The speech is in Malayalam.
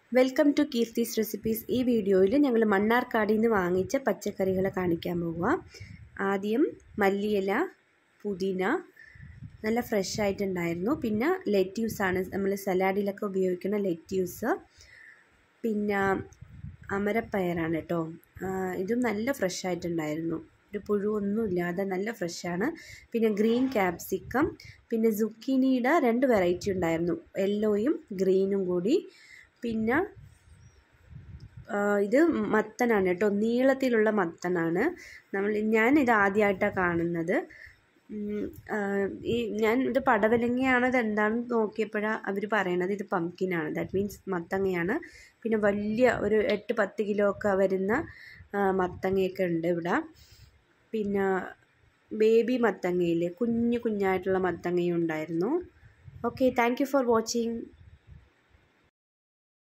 വെൽക്കം ടു കീർത്തീസ് റെസിപ്പീസ് ഈ വീഡിയോയിൽ ഞങ്ങൾ മണ്ണാർക്കാടിൽ നിന്ന് വാങ്ങിച്ച പച്ചക്കറികളെ കാണിക്കാൻ പോവുക ആദ്യം മല്ലിയില പുതിന നല്ല ഫ്രഷ് ആയിട്ടുണ്ടായിരുന്നു പിന്നെ ലെറ്റ്യൂസാണ് നമ്മൾ സലാഡിലൊക്കെ ഉപയോഗിക്കുന്ന ലെറ്റ്യൂസ് പിന്നെ അമരപ്പയറാണ് കേട്ടോ ഇതും നല്ല ഫ്രഷ് ആയിട്ടുണ്ടായിരുന്നു ഒരു പുഴുവൊന്നും ഇല്ലാതെ നല്ല ഫ്രഷാണ് പിന്നെ ഗ്രീൻ ക്യാപ്സിക്കം പിന്നെ സുക്കീനിയുടെ രണ്ട് വെറൈറ്റി ഉണ്ടായിരുന്നു യെല്ലോയും ഗ്രീനും കൂടി പിന്നെ ഇത് മത്തനാണ് കേട്ടോ നീളത്തിലുള്ള മത്തനാണ് നമ്മൾ ഞാൻ ഇത് ആദ്യമായിട്ടാണ് കാണുന്നത് ഈ ഞാൻ ഇത് പടവലങ്ങയാണ് ഇത് എന്താണെന്ന് നോക്കിയപ്പോഴാണ് അവർ പറയണത് ഇത് പംകിനാണ് ദാറ്റ് മീൻസ് മത്തങ്ങയാണ് പിന്നെ വലിയ ഒരു എട്ട് പത്ത് കിലോ ഒക്കെ വരുന്ന മത്തങ്ങയൊക്കെ ഉണ്ട് ഇവിടെ പിന്നെ ബേബി മത്തങ്ങയിൽ കുഞ്ഞു കുഞ്ഞായിട്ടുള്ള മത്തങ്ങയും ഉണ്ടായിരുന്നു okay thank you for watching